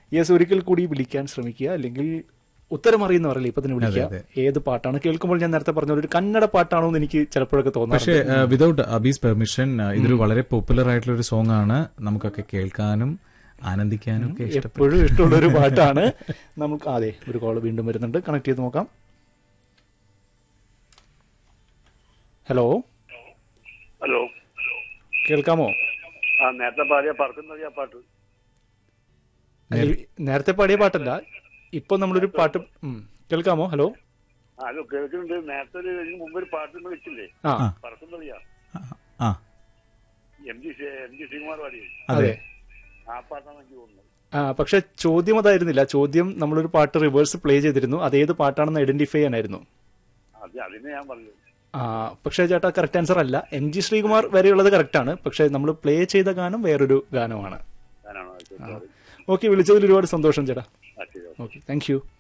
Yes ഒരിക്കൽ കൂടി വിളിക്കാൻ ശ്രമിക്കുക അല്ലെങ്കിൽ ഉത്തരം അറിയുന്നവരല്ലേ ഇപ്പൊ തന്നെ വിളിക്കുക അതെ, ഏത് പാട്ടാണ് കേൾക്കുമ്പോൾ ഞാൻ നേരത്തെ പറഞ്ഞ പോലെ ഒരു കന്നഡ പാട്ടാണോ എന്ന് എനിക്ക് ചിലപ്പോഴൊക്കെ പക്ഷേ തോന്നാറുണ്ട് വിതൗട്ട് അബീസ് പെർമിഷൻ ഇതൊരു വളരെ പോപ്പുലർ ആയിട്ടുള്ള ഒരു സോങ് ആണ് നമുക്കൊക്കെ കേൾക്കാനും ആനന്ദിക്കാനും ഒക്കെ ഇഷ്ടപ്പെട്ടു എപ്പോഴും ഇഷ്ടമുള്ള ഒരു പാട്ടാണ് നമുക്ക് അതെ ഒരു കോൾ വീണ്ടും വരുന്നുണ്ട് കണക്ട് ചെയ്ത് നോക്കാം ഹലോ ഹലോ കേൾക്കാമോ ആ നേരത്തെ പാടിയ പറക്കുന്നത് ആ പാട്ട് അല്ല, ഈ നേരത്തെ പാടിയ പാട്ടല്ല ഇപ്പൊ നമ്മളൊരു പാട്ട് ഉം. കേൾക്കാമോ ഹലോ ആ ഹലോ കേൾക്കുന്നുണ്ട് നേരത്തെ ഒരു ഇതിന് മുമ്പ് ഒരു പാട്ട് നിങ്ങൾ വെച്ചില്ലേ ആ ആ. പറക്കുന്നറിയാ ആ M G M G Sreekumar പാടിയത് അതെ ആ പാട്ടാണ് എനിക്ക് തോന്നുന്നത് ആ പക്ഷെ ചോദ്യം അതായിരുന്നില്ല ചോദ്യം നമ്മളൊരു പാട്ട് റിവേഴ്സ് പ്ലേ ചെയ്തിരുന്നു അതേത് പാട്ടാണെന്ന് ഐഡന്റിഫൈ ചെയ്യാനായിരുന്നു അത് അതിനെ ഞാൻ പറഞ്ഞത് ആ പക്ഷേ ചേട്ടാ കറക്റ്റ് ആൻസർ അല്ല എം ജി ശ്രീകുമാർ വരെയുള്ളത് കറക്റ്റ് ആണ് പക്ഷെ നമ്മൾ പ്ലേ ചെയ്ത ഗാനം വേറൊരു ഗാനമാണ് ഞാനാണോ ഓക്കെ വിളിച്ചതിൽ ഒരുപാട് സന്തോഷം ചേട്ടാ ആ ശരി ഓക്കെ താങ്ക് യു